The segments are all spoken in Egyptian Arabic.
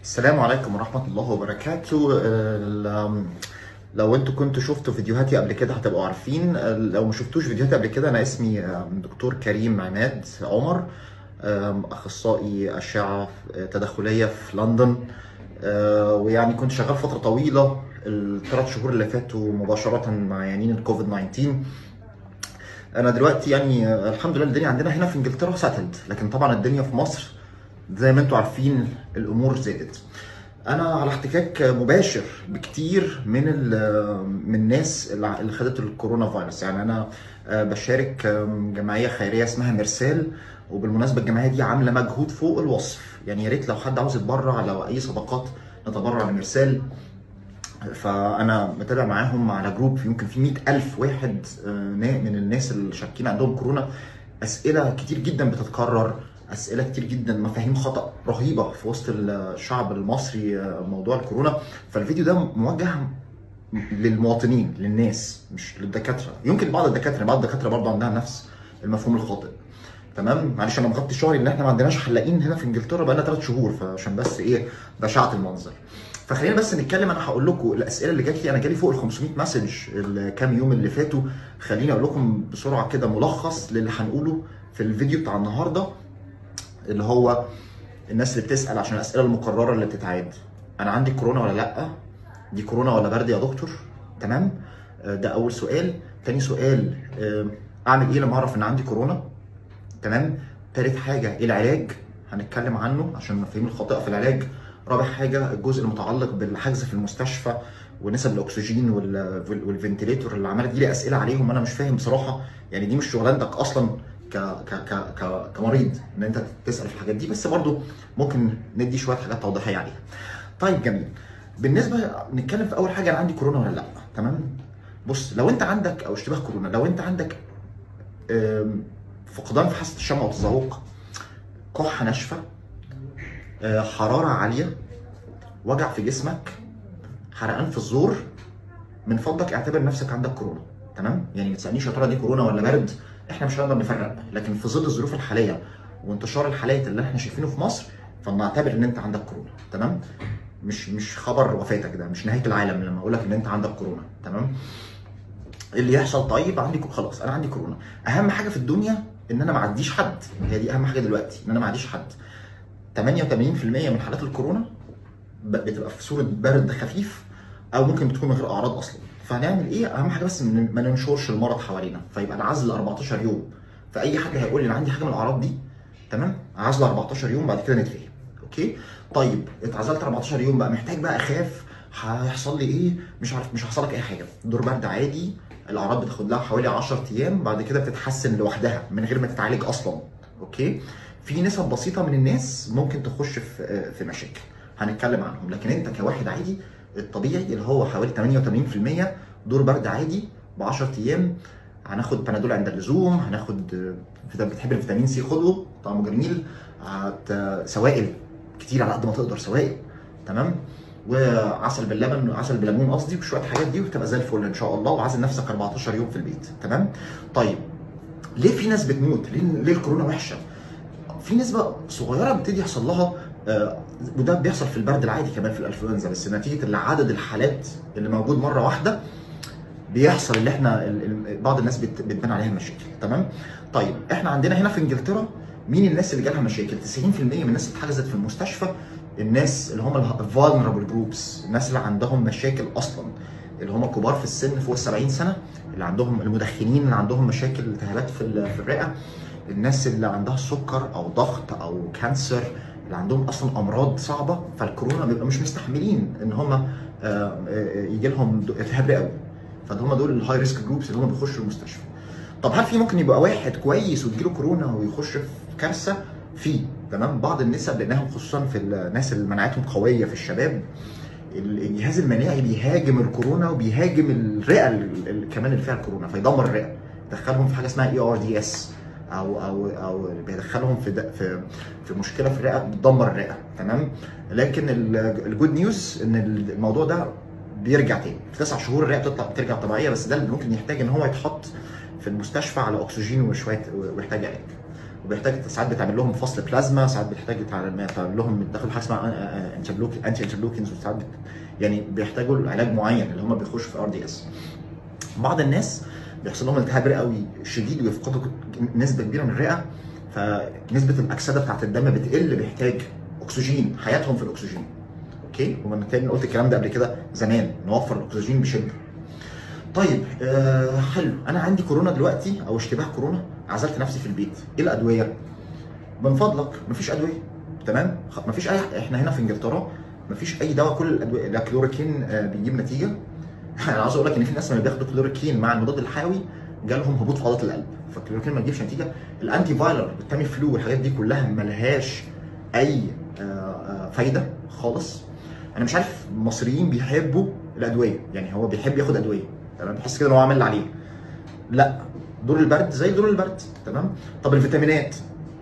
السلام عليكم ورحمة الله وبركاته ال- لو انتوا كنتوا شفتوا فيديوهاتي قبل كده هتبقوا عارفين لو ما شفتوش فيديوهاتي قبل كده انا اسمي دكتور كريم عماد عمر اخصائي اشعه تداخليه في لندن ويعني كنت شغال فتره طويله الثلاث شهور اللي فاتوا مباشره مع عيانين الكوفيد 19 انا دلوقتي يعني الحمد لله الدنيا عندنا هنا في انجلترا ساتلد لكن طبعا الدنيا في مصر زي ما انتم عارفين الامور زادت انا على احتكاك مباشر بكتير من من الناس اللي خدت الكورونا فيروس يعني انا بشارك جمعيه خيريه اسمها مرسال وبالمناسبه الجمعيه دي عامله مجهود فوق الوصف يعني يا ريت لو حد عاوز يتبرع لو اي صدقات نتبرع لمرسال فانا متابع معاهم على جروب يمكن في 100000 واحد من الناس اللي شاكين عندهم كورونا اسئله كتير جدا بتتكرر اسئله كتير جدا مفاهيم خطا رهيبه في وسط الشعب المصري موضوع الكورونا فالفيديو ده موجه للمواطنين للناس مش للدكاتره يمكن بعض الدكاتره بعض الدكاتره برضه عندها نفس المفهوم الخاطئ تمام معلش انا مغطي شعري ان احنا ما عندناش حلاقين هنا في انجلترا بقالنا ثلاث شهور فعشان بس ايه بشعه المنظر فخلينا بس نتكلم انا هقول لكم الاسئله اللي جات لي انا جالي فوق ال 500 مسج الكام يوم اللي فاتوا خليني اقول لكم بسرعه كده ملخص للي هنقوله في الفيديو بتاع النهارده اللي هو الناس اللي بتسال عشان الاسئله المكرره اللي بتتعاد انا عندي كورونا ولا لا دي كورونا ولا برد يا دكتور تمام ده اول سؤال تاني سؤال اعمل ايه لما اعرف ان عندي كورونا تمام تالت حاجه ايه العلاج هنتكلم عنه عشان المفاهيم الخاطئه في العلاج رابع حاجه الجزء المتعلق بالحجز في المستشفى ونسب الاكسجين والفنتليتور اللي عماله تجيلي اسئله عليهم انا مش فاهم بصراحه يعني دي مش شغلانتك اصلا ك ك ك ك كمريض ان انت تسال في الحاجات دي بس برضو ممكن ندي شويه حاجات توضيحيه عليها. طيب جميل. بالنسبه نتكلم في اول حاجه انا عندي كورونا ولا لا تمام؟ بص لو انت عندك او اشتباه كورونا لو انت عندك فقدان في حاسه الشم والتذوق كحه ناشفه حراره عاليه وجع في جسمك حرقان في الزور من فضلك اعتبر نفسك عندك كورونا تمام يعني ما تسالنيش يا ترى دي كورونا ولا برد احنا مش هنقدر نفرق لكن في ظل الظروف الحاليه وانتشار الحالات اللي احنا شايفينه في مصر فنعتبر ان انت عندك كورونا تمام مش مش خبر وفاتك ده مش نهايه العالم لما اقول لك ان انت عندك كورونا تمام اللي يحصل طيب عندي خلاص انا عندي كورونا اهم حاجه في الدنيا ان انا ما اعديش حد هي دي اهم حاجه دلوقتي ان انا ما اعديش حد 88% من حالات الكورونا بتبقى في صوره برد خفيف او ممكن بتكون من غير اعراض اصلا فهنعمل ايه اهم حاجه بس ما ننشرش المرض حوالينا فيبقى العزل 14 يوم فاي حد هيقول لي انا عندي حاجه من الاعراض دي تمام عزل 14 يوم بعد كده نتفاهم اوكي طيب اتعزلت 14 يوم بقى محتاج بقى اخاف هيحصل لي ايه مش عارف مش هيحصل لك اي حاجه دور برد عادي الاعراض بتاخد لها حوالي 10 ايام بعد كده بتتحسن لوحدها من غير ما تتعالج اصلا اوكي في نسب بسيطه من الناس ممكن تخش في في مشاكل هنتكلم عنهم لكن انت كواحد عادي الطبيعي اللي هو حوالي 88% دور برد عادي ب 10 ايام هناخد بنادول عند اللزوم هناخد بتحب الفيتامين سي خده طعمه جميل سوائل كتير على قد ما تقدر سوائل تمام وعسل باللبن وعسل بالليمون قصدي وشويه حاجات دي وتبقى زي الفل ان شاء الله وعازل نفسك 14 يوم في البيت تمام طيب ليه في ناس بتموت ليه, ليه الكورونا وحشه في نسبه صغيره بتبتدي يحصل لها آه وده بيحصل في البرد العادي كمان في الانفلونزا بس نتيجه عدد الحالات اللي موجود مره واحده بيحصل اللي احنا بعض الناس بتبان عليها مشاكل تمام طيب احنا عندنا هنا في انجلترا مين الناس اللي جالها مشاكل 90% من الناس اللي اتحجزت في المستشفى الناس اللي هم الفولنربل جروبس الناس اللي عندهم مشاكل اصلا اللي هم كبار في السن فوق ال 70 سنه اللي عندهم المدخنين اللي عندهم مشاكل التهابات في في الرئه الناس اللي عندها سكر او ضغط او كانسر اللي عندهم اصلا امراض صعبه فالكورونا بيبقى مش مستحملين ان هم يجي لهم التهاب رئوي فهم دول الهاي ريسك جروبس اللي هم بيخشوا المستشفى طب هل في ممكن يبقى واحد كويس وتجيله كورونا ويخش في كارثه في تمام بعض النسب لانهم خصوصا في الناس اللي مناعتهم قويه في الشباب الجهاز المناعي بيهاجم الكورونا وبيهاجم الرئه كمان اللي فيها الكورونا فيدمر الرئه يدخلهم في حاجه اسمها اي ار دي اس او او او بيدخلهم في في في مشكله في الرئه بتدمر الرئه تمام لكن الجود نيوز ان الموضوع ده بيرجع تاني في تسع شهور الرئه بتطلع بترجع طبيعيه بس ده اللي ممكن يحتاج ان هو يتحط في المستشفى على اكسجين وشويه ويحتاج علاج وبيحتاج ساعات بتعمل لهم فصل بلازما ساعات بتحتاج تعمل تعمل لهم بتدخل حاجه اسمها انتي انترلوكينز وساعات بت- يعني بيحتاجوا علاج معين اللي هم بيخشوا في ار دي اس بعض الناس بيحصل لهم التهاب رئوي شديد ويفقدوا نسبه كبيره من الرئه فنسبه الاكسده بتاعت الدم بتقل بيحتاج اكسجين حياتهم في الاكسجين اوكي ومن تاني قلت الكلام ده قبل كده زمان نوفر الاكسجين بشده طيب آه حلو انا عندي كورونا دلوقتي او اشتباه كورونا عزلت نفسي في البيت ايه الادويه من فضلك مفيش ادويه تمام خ- مفيش اي احنا هنا في انجلترا مفيش اي دواء كل الادويه لا كلوريكين آه بيجيب نتيجه انا عاوز اقول لك ان في ناس لما بياخدوا كلوريكين مع المضاد الحيوي جالهم هبوط في عضله القلب فالكلوريكين ما تجيبش نتيجه الانتي فايلر والتامي فلو والحاجات دي كلها ملهاش اي آه، آه، فايده خالص انا مش عارف المصريين بيحبوا الادويه يعني هو بيحب ياخد ادويه تمام بحس كده ان هو عامل اللي عليه لا دور البرد زي دور البرد تمام طب الفيتامينات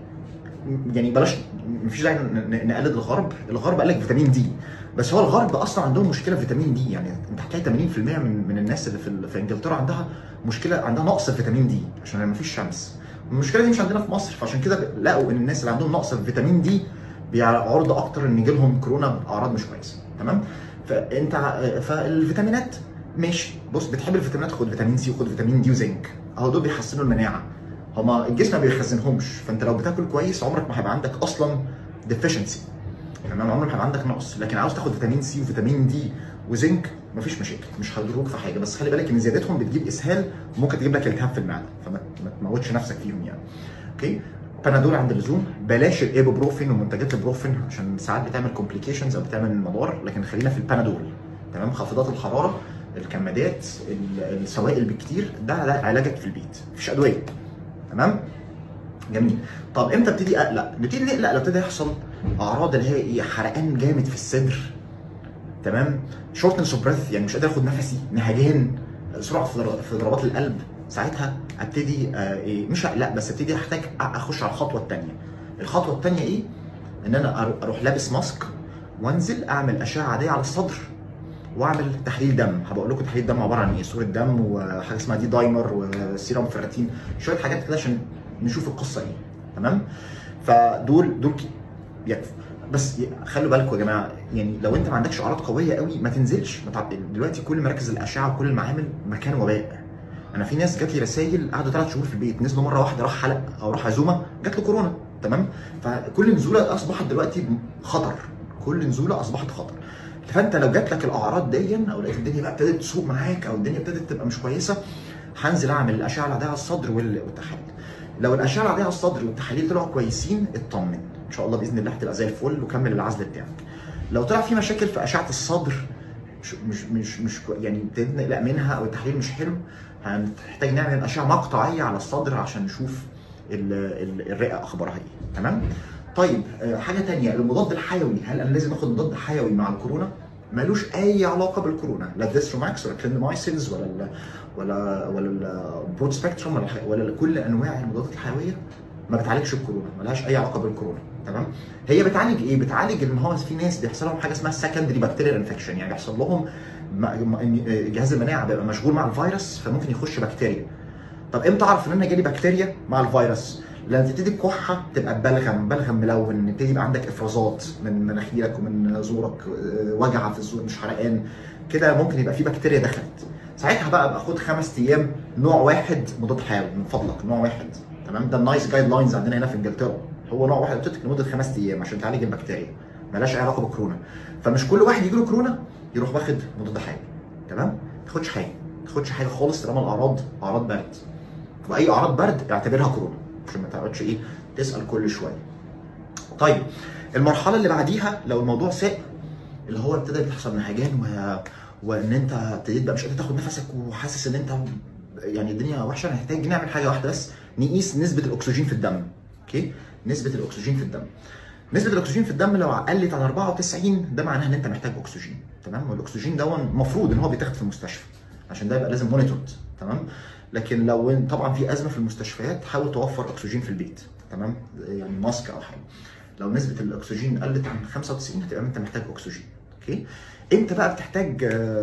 يعني بلاش مفيش داعي ن- ن- نقلد الغرب الغرب قال لك فيتامين دي بس هو الغرب اصلا عندهم مشكله في فيتامين دي يعني انت هتلاقي 80% من من الناس اللي في ال- في انجلترا عندها مشكله عندها نقص في فيتامين دي عشان مفيش شمس المشكله دي مش عندنا في مصر فعشان كده لقوا ان الناس اللي عندهم نقص في فيتامين دي بيعرضوا اكتر ان يجي لهم كورونا باعراض مش كويسه تمام فانت ع- فالفيتامينات ماشي بص بتحب الفيتامينات خد فيتامين سي وخد فيتامين دي وزنك اهو دول بيحسنوا المناعه هما الجسم ما بيخزنهمش فانت لو بتاكل كويس عمرك ما هيبقى عندك اصلا ديفيشنسي تمام عمرك ما هيبقى عندك نقص لكن عاوز تاخد فيتامين سي وفيتامين دي وزنك مفيش مشاكل مش هيضروك في حاجه بس خلي بالك ان زيادتهم بتجيب اسهال وممكن تجيب لك التهاب في المعده فما ما تموتش نفسك فيهم يعني اوكي بنادول عند اللزوم بلاش الايبوبروفين ومنتجات البروفين عشان ساعات بتعمل كومبليكيشنز او بتعمل مضار لكن خلينا في البنادول تمام خافضات الحراره الكمادات ال- السوائل بالكتير ده ده علاجك في البيت مفيش ادويه تمام جميل طب امتى ابتدي اقلق نبتدي نقلق لو ابتدى يحصل اعراض اللي هي ايه حرقان جامد في الصدر تمام شورتنس اوف بريث يعني مش قادر اخد نفسي نهجان سرعه في ضر- في ضربات القلب ساعتها ابتدي آه ايه مش اقلق بس ابتدي احتاج أ- اخش على الخطوه الثانيه الخطوه الثانيه ايه ان انا أرو- اروح لابس ماسك وانزل اعمل اشعه عاديه على الصدر واعمل تحليل دم هبقول لكم تحليل دم عباره عن ايه صوره دم وحاجه اسمها دي دايمر وسيرم فيراتين شويه حاجات كده عشان نشوف القصه ايه تمام فدول دول ك- يكفوا بس ي- خلوا بالكم يا جماعه يعني لو انت ما عندكش اعراض قويه قوي ما تنزلش ما تع- دلوقتي كل مراكز الاشعه وكل المعامل مكان وباء انا في ناس جات لي رسائل قعدوا ثلاث شهور في البيت نزلوا مره واحده راح حلق او راح عزومه جات له كورونا تمام فكل نزوله اصبحت دلوقتي خطر كل نزوله اصبحت خطر فانت لو جات لك الاعراض دي او لقيت الدنيا بقى ابتدت تسوق معاك او الدنيا ابتدت تبقى مش كويسه هنزل اعمل الاشعه العاديه على الصدر وال- والتحاليل لو الاشعه العاديه على الصدر والتحاليل طلعوا كويسين اطمن ان شاء الله باذن الله هتبقى زي الفل وكمل العزل بتاعك لو طلع في مشاكل في اشعه الصدر مش مش مش, مش كو- يعني ابتديت نقلق منها او التحليل مش حلو هنحتاج نعمل اشعه مقطعيه على الصدر عشان نشوف ال- ال- الرئه اخبارها ايه تمام طيب آه، حاجه تانية المضاد الحيوي هل انا لازم اخد مضاد حيوي مع الكورونا ملوش اي علاقه بالكورونا لا ديستروماكس ولا كليندمايسينز ولا ال ولا ولا البرود سبيكتروم ولا الح- ولا كل انواع المضادات الحيويه ما بتعالجش الكورونا ملهاش اي علاقه بالكورونا تمام هي بتعالج ايه بتعالج ان هو في ناس بيحصل لهم حاجه اسمها سكندري بكتيريال انفكشن يعني بيحصل لهم م- م- جهاز المناعه بيبقى مشغول مع الفيروس فممكن يخش بكتيريا طب امتى اعرف ان انا جالي بكتيريا مع الفيروس لما تبتدي الكحه تبقى بلغم بلغم ملون يبتدي يبقى عندك افرازات من مناخيرك ومن زورك آه، وجعه في الزور مش حرقان كده ممكن يبقى في بكتيريا دخلت ساعتها بقى ابقى خد خمس ايام نوع واحد مضاد حيوي من فضلك نوع واحد تمام ده النايس جايد لاينز عندنا هنا في انجلترا هو نوع واحد بتدخل لمده خمس ايام عشان تعالج البكتيريا ملهاش اي علاقه بالكورونا فمش كل واحد يجي له كورونا يروح واخد مضاد حيوي تمام ما تاخدش حاجه ما تاخدش حاجه خالص طالما الاعراض اعراض برد واي اعراض برد اعتبرها كورونا عشان ما تقعدش ايه تسال كل شويه طيب المرحله اللي بعديها لو الموضوع ساء اللي هو ابتدى بيحصل نهجان و... وان انت ابتديت بقى مش قادر تاخد نفسك وحاسس ان انت يعني الدنيا وحشه هنحتاج نعمل حاجه واحده بس نقيس نسبه الاكسجين في الدم اوكي نسبه الاكسجين في الدم نسبه الاكسجين في الدم لو قلت عن 94 ده معناه ان انت محتاج اكسجين تمام والاكسجين ده المفروض ان هو بيتاخد في المستشفى عشان ده يبقى لازم مونيتورد تمام لكن لو طبعا في ازمه في المستشفيات حاول توفر اكسجين في البيت تمام يعني ماسك او حاجه لو نسبه الاكسجين قلت عن 95 هتبقى انت محتاج اكسجين اوكي امتى بقى بتحتاج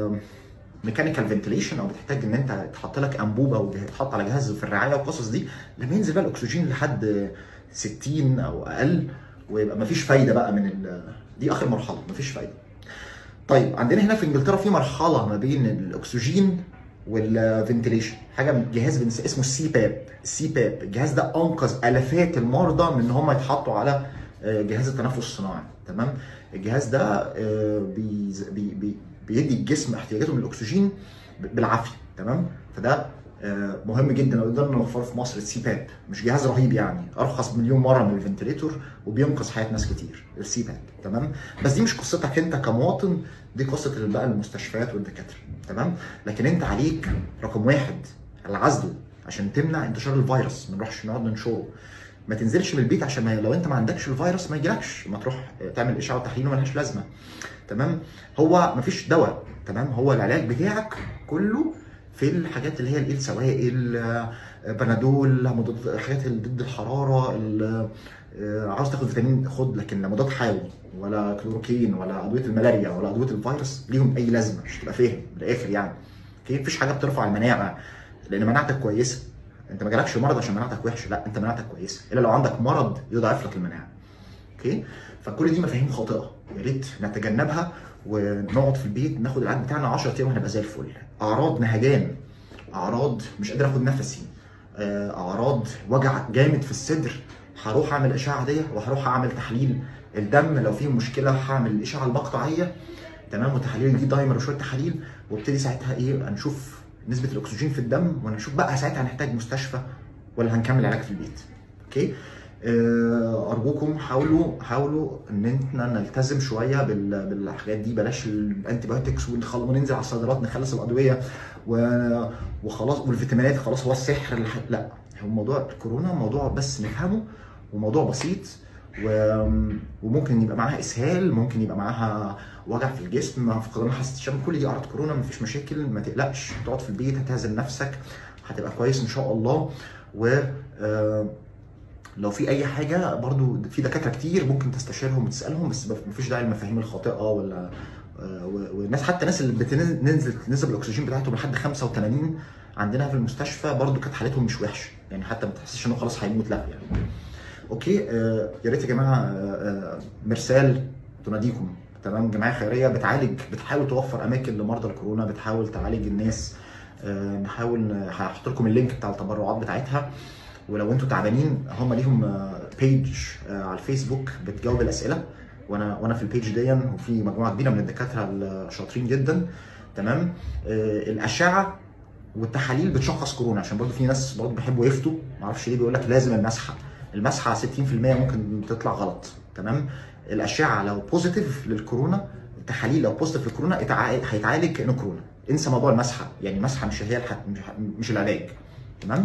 ميكانيكال فنتيليشن او بتحتاج ان انت تحط لك انبوبه وتحط على جهاز في الرعايه والقصص دي لما ينزل بقى الاكسجين لحد 60 او اقل ويبقى مفيش فايده بقى من ال... دي اخر مرحله مفيش فايده طيب عندنا هنا في انجلترا في مرحله ما بين الاكسجين والفنتليشن حاجه جهاز بنس- اسمه السي باب السي باب الجهاز ده انقذ الافات المرضى من ان هم يتحطوا على آه، جهاز التنفس الصناعي تمام الجهاز ده آه، بيز- بي بي بيدي الجسم احتياجاته من الاكسجين ب- بالعافيه تمام فده آه، مهم جدا لو قدرنا نوفره في مصر السي باب مش جهاز رهيب يعني ارخص مليون مره من الفنتليتور وبينقذ حياه ناس كتير السي باب تمام بس دي مش قصتك انت كمواطن دي قصه بقى المستشفيات والدكاتره تمام لكن انت عليك رقم واحد العزل عشان تمنع انتشار الفيروس ما نروحش نقعد ننشره ما تنزلش من البيت عشان ما لو انت ما عندكش الفيروس ما يجيلكش ما تروح تعمل اشعه وتحليل وملهاش لازمه تمام هو مفيش دواء تمام هو العلاج بتاعك كله في الحاجات اللي هي الايه السوائل آه، بنادول مضاد حاجات اللي ضد الحراره ال- آه، عاوز تاخد فيتامين خد لكن لا مضاد حيوي ولا كلوروكين ولا ادويه الملاريا ولا ادويه الفيروس ليهم اي لازمه مش تبقى فاهم من الاخر يعني اوكي مفيش حاجه بترفع المناعه لان مناعتك كويسه انت ما جالكش مرض عشان مناعتك وحشه لا انت مناعتك كويسه الا لو عندك مرض يضاعف لك المناعه اوكي فكل دي مفاهيم خاطئه يا ريت نتجنبها ونقعد في البيت ناخد العلاج بتاعنا 10 ايام وهنبقى زي الفل اعراض نهجان اعراض مش قادر اخد نفسي آه، اعراض وجع جامد في الصدر هروح اعمل اشعه عاديه وهروح اعمل تحليل الدم لو فيه مشكله هعمل الاشعه المقطعيه تمام وتحاليل دي دايمر وشويه تحاليل وابتدي ساعتها ايه هنشوف نسبه الاكسجين في الدم ونشوف بقى ساعتها هنحتاج مستشفى ولا هنكمل علاج في البيت اوكي آه، ارجوكم حاولوا حاولوا ان احنا نلتزم شويه بال- بالحاجات دي بلاش الانتي بايوتكس وننزل على الصيدلات نخلص الادويه و- وخلاص والفيتامينات خلاص هو السحر اللي ح- لا هو موضوع الكورونا موضوع بس نفهمه وموضوع بسيط و... وممكن يبقى معاها اسهال ممكن يبقى معاها وجع في الجسم فقدان حاسه الشم كل دي اعراض كورونا مفيش مشاكل ما تقلقش تقعد في البيت هتعزل نفسك هتبقى كويس ان شاء الله و آه، لو في اي حاجه برضو في دكاتره كتير ممكن تستشيرهم وتسالهم بس مفيش داعي للمفاهيم الخاطئه ولا آه، و- والناس حتى الناس اللي بتنزل نسب الاكسجين بتاعتهم لحد 85 عندنا في المستشفى برضو كانت حالتهم مش وحشه يعني حتى ما تحسش انه خلاص هيموت لا يعني اوكي آه، يا ريت يا جماعه آه، آه، مرسال تناديكم تمام جمعيه خيريه بتعالج بتحاول توفر اماكن لمرضى الكورونا بتحاول تعالج الناس آه، نحاول هحط لكم اللينك بتاع التبرعات بتاعتها ولو انتوا تعبانين هم ليهم بيج على الفيسبوك بتجاوب الاسئله وانا وانا في البيج دي وفي مجموعه كبيره من الدكاتره الشاطرين جدا تمام آه، الاشعه والتحاليل بتشخص كورونا عشان برضه في ناس برضه بيحبوا يفتوا معرفش ليه بيقول لك لازم المسحه المسحه 60% ممكن تطلع غلط تمام الاشعه لو بوزيتيف للكورونا التحاليل لو بوزيتيف للكورونا اتع- هيتعالج كانه كورونا انسى موضوع المسحه يعني المسحه مش هي الح... مش- مش العلاج تمام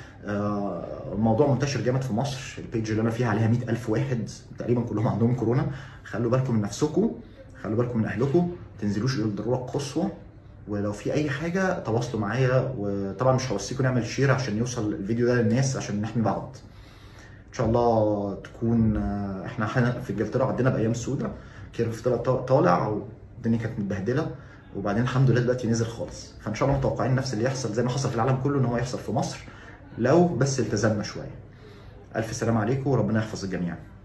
آه، الموضوع منتشر جامد في مصر البيج اللي انا فيها عليها 100000 واحد تقريبا كلهم عندهم كورونا خلوا بالكم من نفسكم خلوا بالكم من اهلكم ما تنزلوش الا الضروره القصوى ولو في اي حاجه تواصلوا معايا وطبعا مش هوصيكم نعمل شير عشان يوصل الفيديو ده للناس عشان نحمي بعض ان شاء الله تكون آه، احنا حنا- في انجلترا عدينا بايام سودة كيرف طلع طالع والدنيا كانت متبهدله وبعدين الحمد لله دلوقتي نزل خالص فان شاء الله متوقعين نفس اللي يحصل زي ما حصل في العالم كله ان هو يحصل في مصر لو بس التزمنا شويه الف سلام عليكم وربنا يحفظ الجميع